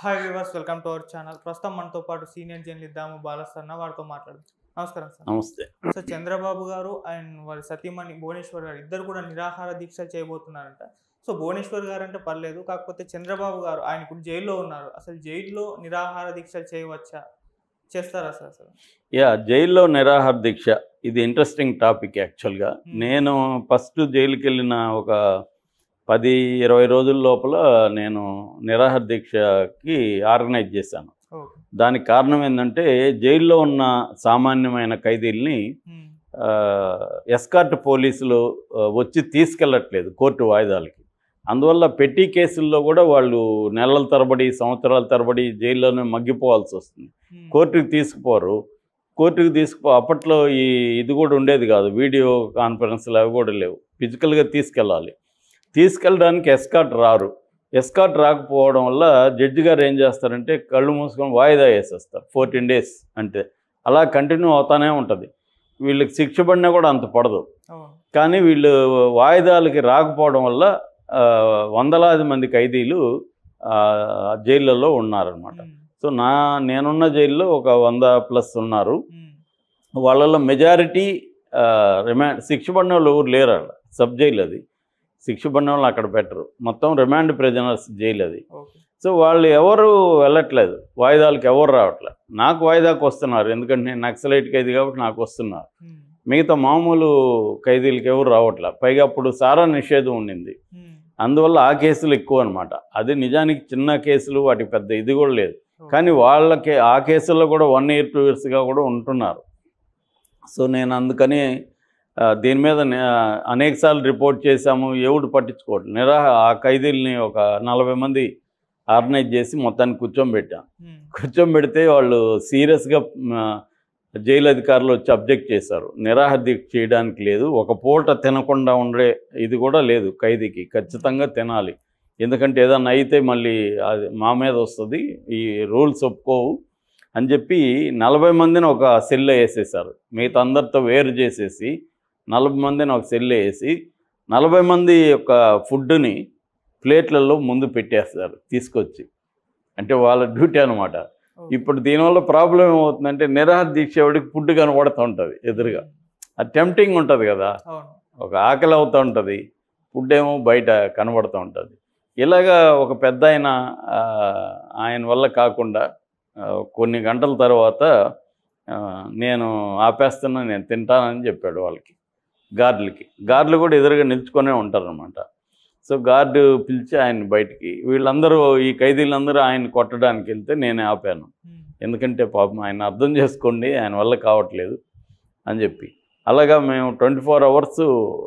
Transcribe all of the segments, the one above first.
Hi viewers welcome to our channel ప్రస్తుతం మనతో పాటు సీనియర్ జర్నలిస్ట్ దాము బాలసన్న వారితో మాట్లాడచ్చు నమస్కారం సార్ నమస్తే సో చంద్రబాబు గారు అండ్ వారి సతీమణి భువనేశ్వర్ గారు ఇద్దరు కూడా నిరాహార దీక్ష చేయబోతున్నారంట సో భువనేశ్వర్ గారు అంటే పర్లేదు కాకపోతే చంద్రబాబు గారు ఆయన ఇప్పుడు జైల్లో ఉన్నారు అసలు జైల్లో నిరాహార దీక్ష చేయవచ్చా చేస్తారా సార్ అసలు యా జైల్లో నిరాహార దీక్ష ఇది ఇంట్రెస్టింగ్ టాపిక్ యాక్చువల్గా Hmm. నేను ఫస్ట్ జైలుకి వెళ్ళిన ఒక పది ఇరవై రోజుల లోపల నేను నిరాహార దీక్షకి ఆర్గనైజ్ చేశాను ఓకే దానికి కారణం ఏంటంటే జైల్లో ఉన్న సామాన్యమైన ఖైదీల్ని ఉమ్, ఆ, ఎస్కార్ట్ పోలీసులు ఆ, వచ్చి తీసుకెళ్ళట్లేదు కోర్టు వాయిదాలకి అందువల్ల పెట్టి కేసుల్లో కూడా వాళ్ళు నెలల తరబడి సంవత్సరాల తరబడి జైల్లోనే మగ్గిపోవాల్సి వస్తుంది ఉమ్, కోర్టుకి తీసుకుపోరు కోర్టుకి తీసుకుపో అప్పట్లో ఈ ఇది కూడా ఉండేది కాదు వీడియో కాన్ఫరెన్స్లు అవి కూడా లేవు ఫిజికల్గా తీసుకెళ్ళాలి తీసుకెళ్ళడానికి ఎస్కాట్ రారు ఎస్కాట్ రాకపోవడం వల్ల జడ్జి గారు ఏం చేస్తారంటే కళ్ళు మూసుకొని వాయిదా వేసేస్తారు ఫోర్టీన్ డేస్ అంటే అలా కంటిన్యూ అవుతానే ఉంటుంది వీళ్ళకి శిక్ష పడినా కూడా అంత పడదు అవును కానీ వీళ్ళు వాయిదాలకి రాకపోవడం వల్ల ఆ, వందలాది మంది ఖైదీలు ఆ, జైళ్ళల్లో ఉన్నారనమాట ఉమ్, సో నా నేనున్న జైల్లో ఒక వంద ప్లస్ ఉన్నారు ఉమ్, వాళ్ళలో మెజారిటీ రిమాండ్ శిక్ష పడిన వాళ్ళు ఎవరు లేరు అక్కడ సబ్ జైలు అది శిక్ష పడిన వాళ్ళు అక్కడ పెట్టరు మొత్తం రిమాండ్ ప్రిజనర్స్ జైలు అది ఓకే సో వాళ్ళు ఎవరు వెళ్ళట్లేదు వాయిదాలకు ఎవరు రావట్లేదు నాకు వాయిదాకు వస్తున్నారు ఎందుకంటే నేను నక్సలైట్ ఖైదీ కాబట్టి నాకు వస్తున్నారు ఉమ్, మిగతా మామూలు ఖైదీలకు ఎవరు రావట్లేదు పైగా అప్పుడు సారా నిషేధం ఉండింది ఉమ్, అందువల్ల ఆ కేసులు ఎక్కువ అనమాట అది నిజానికి చిన్న కేసులు వాటికి పెద్ద ఇది కూడా లేదు ఓకే. కానీ వాళ్ళకి ఆ కేసుల్లో కూడా వన్ ఇయర్ టూ ఇయర్స్గా కూడా ఉంటున్నారు సో నేను అందుకని ఆ, దీని మీద అనేక సార్లు రిపోర్ట్ చేశాము ఎవడు పట్టించుకోవట్లేదు నిరాహ ఆ ఖైదీల్ని ఒక నలభై మంది ఆర్గనైజ్ చేసి మొత్తాన్ని కూర్చోబెట్టాం ఉమ్, కూర్చోబెడితే వాళ్ళు సీరియస్గా జైలు అధికారులు వచ్చి అబ్జెక్ట్ చేశారు నిరాహార దీక్ష చేయడానికి లేదు ఒక పూట తినకుండా ఉండే ఇది కూడా లేదు ఖైదీకి ఖచ్చితంగా తినాలి ఎందుకంటే ఏదన్నా అయితే మళ్ళీ అది మా మీద వస్తుంది ఈ రూల్స్ ఒప్పుకోవు అని చెప్పి నలభై మందిని ఒక సెల్లో వేసేసారు మిగతా అందరితో వేరు చేసేసి నలభై మందిని ఒక సెల్లో వేసి నలభై మంది యొక్క ఫుడ్ని ప్లేట్లలో ముందు పెట్టేస్తారు తీసుకొచ్చి అంటే వాళ్ళ డ్యూటీ అనమాట ఓకే. ఇప్పుడు దీనివల్ల ప్రాబ్లం ఏమవుతుందంటే నిరాహార దీక్ష ఎవడికి ఫుడ్ కనబడుతూ ఉంటుంది ఎదురుగా అది టెంప్టింగ్ ఉంటుంది కదా అవును ఒక ఆకలి అవుతూ ఉంటుంది ఫుడ్ ఏమో బయట కనబడుతూ ఉంటుంది ఇలాగా ఒక పెద్ద ఆయన ఆ, ఆయన వల్ల కాకుండా ఆ, కొన్ని గంటల తర్వాత ఆ, నేను ఆపేస్తున్నా నేను తింటానని చెప్పాడు వాళ్ళకి గార్డులకి గార్డులు కూడా ఎదురుగా నిల్చుకొనే ఉంటారనమాట సో గార్డు పిలిచి ఆయన బయటికి వీళ్ళందరూ ఈ ఖైదీలందరూ ఆయన కొట్టడానికి వెళ్తే నేనే ఆపాను ఉమ్, ఎందుకంటే పాపం ఆయన అర్థం చేసుకోండి ఆయన వల్ల కావట్లేదు అని చెప్పి అలాగా మేము ట్వంటీ ఫోర్ అవర్స్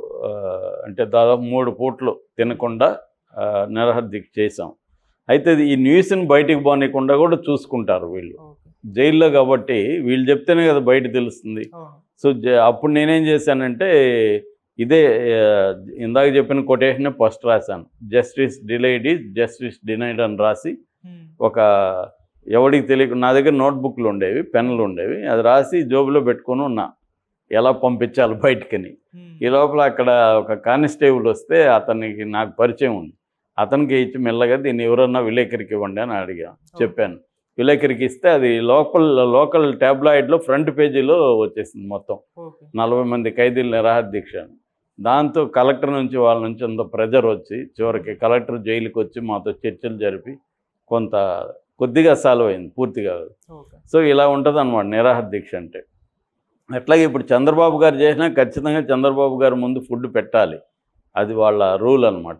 అంటే దాదాపు మూడు పూట్లు తినకుండా ఆ, నిరాహార దీక్ష చేసాం అయితే ఇది ఈ న్యూస్ని బయటికి పోనీయకుండా కూడా చూసుకుంటారు వీళ్ళు ఓకే జైల్లో కాబట్టి వీళ్ళు చెప్తేనే కదా బయట తెలుస్తుంది అవును సో జ- అప్పుడు నేనేం చేశానంటే ఇదే ఆ, ఇందాక చెప్పిన కొటేషన్ ఫస్ట్ రాశాను justice delayed is justice denied అని రాసి ఉమ్, ఒక ఎవడికి తెలియక నా దగ్గర నోట్బుక్లు ఉండేవి పెన్నులు ఉండేవి అది రాసి జోబులో పెట్టుకొని ఉన్నా ఎలా పంపించాలి బయటికని ఉమ్, ఈ లోపల అక్కడ ఒక కానిస్టేబుల్ వస్తే అతనికి నాకు పరిచయం ఉంది అతనికి ఇచ్చి మెల్లగా దీన్ని ఎవరన్నా విలేకరికి ఇవ్వండి అని అడిగా చెప్పాను విలేకరికి ఇస్తే అది లోకల్ లోకల్ ట్యాబ్లాయిడ్లో ఫ్రంట్ పేజీలో వచ్చేసింది మొత్తం ఓకే నలభై మంది ఖైదీలు నిరాహార దీక్ష అని. దాంతో కలెక్టర్ నుంచి వాళ్ళ నుంచి అంత ప్రెజర్ వచ్చి చివరికి కలెక్టర్ జైలుకి వచ్చి మాతో చర్చలు జరిపి కొంత కొద్దిగా సాల్వ్ అయింది పూర్తిగా ఓకే సో ఇలా ఉంటుంది అనమాట నిరాహార దీక్ష అంటే అట్లాగే ఇప్పుడు చంద్రబాబు గారు చేసినా ఖచ్చితంగా చంద్రబాబు గారు ముందు ఫుడ్ పెట్టాలి అది వాళ్ళ రూల్ అనమాట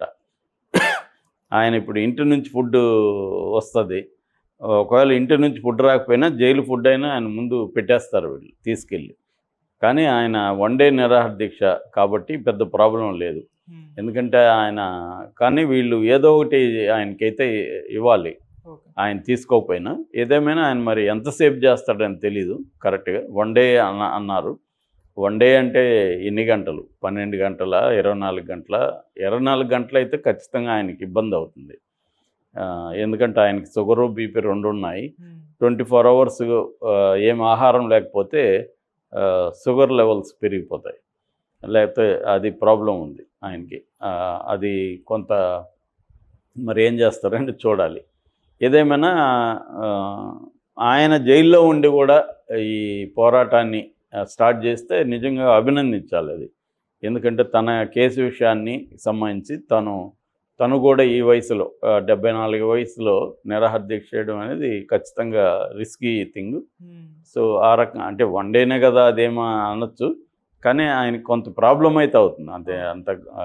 ఆయన ఇప్పుడు ఇంటి నుంచి ఫుడ్ వస్తుంది ఒకవేళ ఇంటి నుంచి ఫుడ్ రాకపోయినా జైలు ఫుడ్ అయినా ఆయన ముందు పెట్టేస్తారు వీళ్ళు తీసుకెళ్ళి కానీ ఆయన వన్ డే నిరాహార దీక్ష కాబట్టి పెద్ద ప్రాబ్లం లేదు ఉమ్, ఎందుకంటే ఆయన కానీ వీళ్ళు ఏదో ఒకటి ఆయనకైతే ఇవ్వాలి ఓకే ఆయన తీసుకోకపోయినా ఏదేమైనా ఆయన మరి ఎంతసేపు చేస్తాడని తెలీదు కరెక్ట్గా వన్ డే అన్న అన్నారు వన్ డే అంటే ఎన్ని గంటలు పన్నెండు గంటల ఇరవై నాలుగు గంటల ఇరవై నాలుగు గంటలు అయితే ఖచ్చితంగా ఆయనకి ఇబ్బంది అవుతుంది ఆ, ఎందుకంటే ఆయనకి షుగరు బీపీ రెండు ఉన్నాయి ఉమ్, ట్వంటీ ఫోర్ అవర్స్ ఏం ఆహారం లేకపోతే షుగర్ లెవెల్స్ పెరిగిపోతాయి లేకపోతే అది ప్రాబ్లం ఉంది ఆయనకి ఆ, అది కొంత మరి ఏం చేస్తారంటే చూడాలి ఏదేమైనా ఆ, ఆయన జైల్లో ఉండి కూడా ఈ పోరాటాన్ని ఆ, స్టార్ట్ చేస్తే నిజంగా అభినందించాలి అది ఎందుకంటే తన కేసు విషయాన్ని సంబంధించి తను తను కూడా ఈ వయసులో ఆ, డెబ్బై నాలుగు వయసులో నిరాహార దీక్ష చేయడం అనేది ఖచ్చితంగా రిస్కీ థింగ్ ఉమ్, సో ఆ రకం అంటే వన్ డేనే కదా అదేమో అనొచ్చు కానీ ఆయనకి కొంత ప్రాబ్లం అయితే అవుతుంది అంతే అంత ఆ,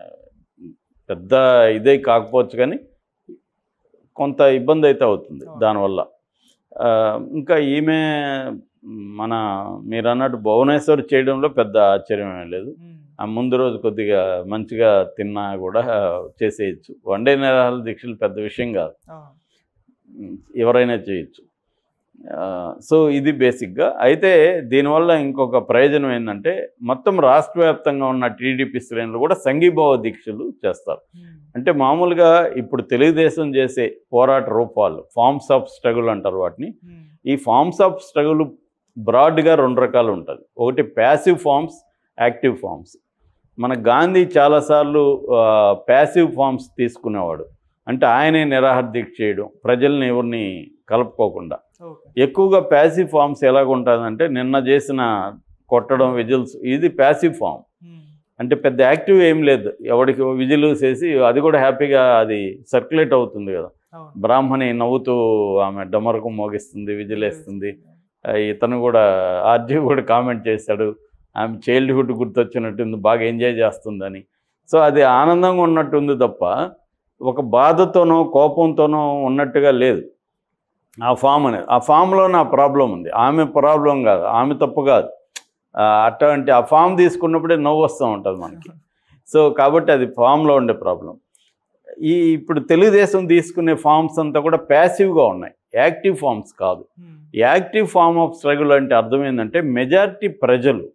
పెద్ద ఇదే కాకపోవచ్చు కానీ కొంత ఇబ్బంది అయితే అవుతుంది అవును. దానివల్ల ఆ, ఇంకా ఈమె మన మీరు అన్నట్టు భువనేశ్వర్ చేయడంలో పెద్ద ఆశ్చర్యం ఏం లేదు ఉమ్, ఆ ముందు రోజు కొద్దిగా మంచిగా తిన్నా కూడా చేసేయచ్చు వన్ డే నిరాహార దీక్షలు పెద్ద విషయం కాదు అవును. ఎవరైనా చేయొచ్చు ఆ, సో ఇది బేసిక్గా అయితే దీనివల్ల ఇంకొక ప్రయోజనం ఏంటంటే మొత్తం రాష్ట్ర వ్యాప్తంగా ఉన్న టీడీపీ శ్రేణులు కూడా సంఘీభావ దీక్షలు చేస్తారు ఉమ్, అంటే మామూలుగా ఇప్పుడు తెలుగుదేశం చేసే పోరాట రూపాలు ఫార్మ్స్ ఆఫ్ స్ట్రగుల్ అంటారు వాటిని ఉమ్, ఈ ఫార్మ్స్ ఆఫ్ స్ట్రగుల్ బ్రాడ్గా రెండు రకాలు ఉంటుంది ఒకటి ప్యాసివ్ ఫార్మ్స్ యాక్టివ్ ఫార్మ్స్ మన గాంధీ చాలాసార్లు ప్యాసివ్ ఫార్మ్స్ తీసుకునేవాడు అంటే ఆయనే నిరాహార దీక్ష చేయడం ప్రజల్ని ఎవరిని కలుపుకోకుండా ఓకే ఎక్కువగా ప్యాసివ్ ఫార్మ్స్ ఎలాగ ఉంటుందంటే నిన్న చేసిన కొట్టడం విజిల్స్ ఇది ప్యాసివ్ ఫామ్ ఉమ్, అంటే పెద్ద యాక్టివ్ ఏం లేదు ఎవరికి విజిల్ చేసి అది కూడా హ్యాపీగా అది సర్క్యులేట్ అవుతుంది కదా అవును బ్రాహ్మణి నవ్వుతూ ఆమె డమరకు మోగిస్తుంది విజిలేస్తుంది ఆ, ఇతను కూడా ఆర్జీ కూడా కామెంట్ చేశాడు ఆమె చైల్డ్హుడ్ గుర్తొచ్చినట్టుంది బాగా ఎంజాయ్ చేస్తుందని సో అది ఆనందంగా ఉన్నట్టుంది తప్ప ఒక బాధతోనో కోపంతోనో ఉన్నట్టుగా లేదు ఆ ఫామ్ అనేది ఆ ఫామ్లో నా ప్రాబ్లం ఉంది ఆమె ప్రాబ్లం కాదు ఆమె తప్పు కాదు ఆ, అట్లాంటి ఆ ఫామ్ తీసుకున్నప్పుడే నవ్వు వస్తూ ఉంటుంది మనకి సో కాబట్టి అది ఫామ్లో ఉండే ప్రాబ్లం ఈ ఇప్పుడు తెలుగుదేశం తీసుకునే ఫామ్స్ అంతా కూడా ప్యాసివ్గా ఉన్నాయి యాక్టివ్ ఫామ్స్ కాదు ఉమ్, యాక్టివ్ ఫామ్ ఆఫ్ స్ట్రగుల్ అంటే అర్థం ఏంటంటే మెజారిటీ ప్రజలు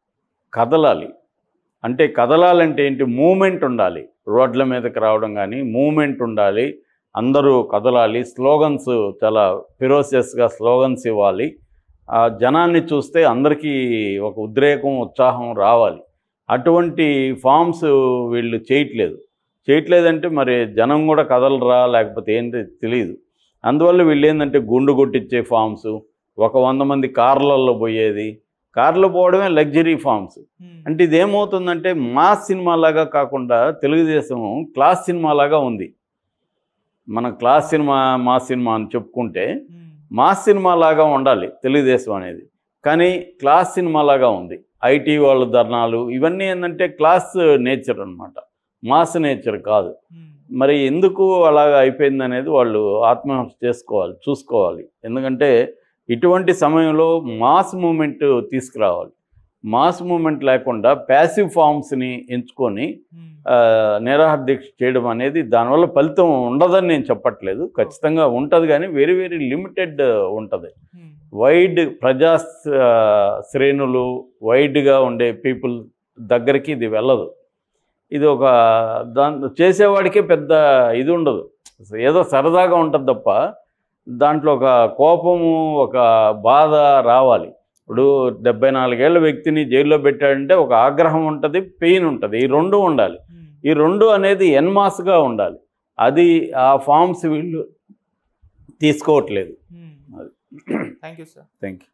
కదలాలి అంటే కదలాలంటే ఏంటి మూమెంట్ ఉండాలి రోడ్ల మీదకి రావడం కానీ మూమెంట్ ఉండాలి అందరూ కదలాలి స్లోగన్స్ చాలా ఫిరోసియస్గా స్లోగన్స్ ఇవ్వాలి ఆ జనాన్ని చూస్తే అందరికీ ఒక ఉద్రేకం ఉత్సాహం రావాలి అటువంటి ఫామ్స్ వీళ్ళు చేయట్లేదు చేయట్లేదంటే మరి జనం కూడా కదలరా లేకపోతే ఏంటి తెలియదు అందువల్ల వీళ్ళు ఏంటంటే గుండు కొట్టించే ఫామ్స్ ఒక వంద మంది కార్లలో పోయేది కార్లో పోవడమే లగ్జరీ ఫామ్స్ ఉమ్, అంటే ఇది ఏమవుతుందంటే మాస్ సినిమా లాగా కాకుండా తెలుగుదేశం క్లాస్ సినిమా లాగా ఉంది మన క్లాస్ సినిమా మాస్ సినిమా అని చెప్పుకుంటే ఉమ్, మాస్ సినిమా లాగా ఉండాలి తెలుగుదేశం అనేది కానీ క్లాస్ సినిమా లాగా ఉంది ఐటీ వాళ్ళ ధర్నాలు ఇవన్నీ ఏంటంటే క్లాస్ నేచర్ అన్నమాట మాస్ నేచర్ కాదు ఉమ్, మరి ఎందుకు అలాగ అయిపోయింది అనేది వాళ్ళు ఆత్మహత్య చేసుకోవాలి చూసుకోవాలి ఎందుకంటే ఇటువంటి సమయంలో మాస్ మూమెంట్ తీసుకురావాలి మాస్ మూమెంట్ లేకుండా ప్యాసివ్ ఫామ్స్ని ఎంచుకొని ఉమ్, ఆ, నిరాహార దీక్ష చేయడం అనేది దానివల్ల ఫలితం ఉండదని నేను చెప్పట్లేదు ఖచ్చితంగా ఉంటుంది కానీ వెరీ వెరీ లిమిటెడ్ ఉంటుంది ఉమ్, వైడ్ ప్రజా స- శ్రేణులు వైడ్గా ఉండే పీపుల్ దగ్గరికి ఇది వెళ్ళదు ఇది ఒక దాని చేసేవాడికే పెద్ద ఇది ఉండదు ఏదో సరదాగా ఉంటుంది తప్ప దాంట్లో ఒక కోపము ఒక బాధ రావాలి ఇప్పుడు డెబ్బై నాలుగేళ్ల వ్యక్తిని జైల్లో పెట్టాడంటే ఒక ఆగ్రహం ఉంటుంది పెయిన్ ఉంటుంది ఈ రెండు ఉండాలి ఉమ్. ఈ రెండు అనేది ఎన్మాస్గా ఉండాలి అది ఆ ఫామ్స్ వీళ్ళు తీసుకోవట్లేదు thank you sir thank you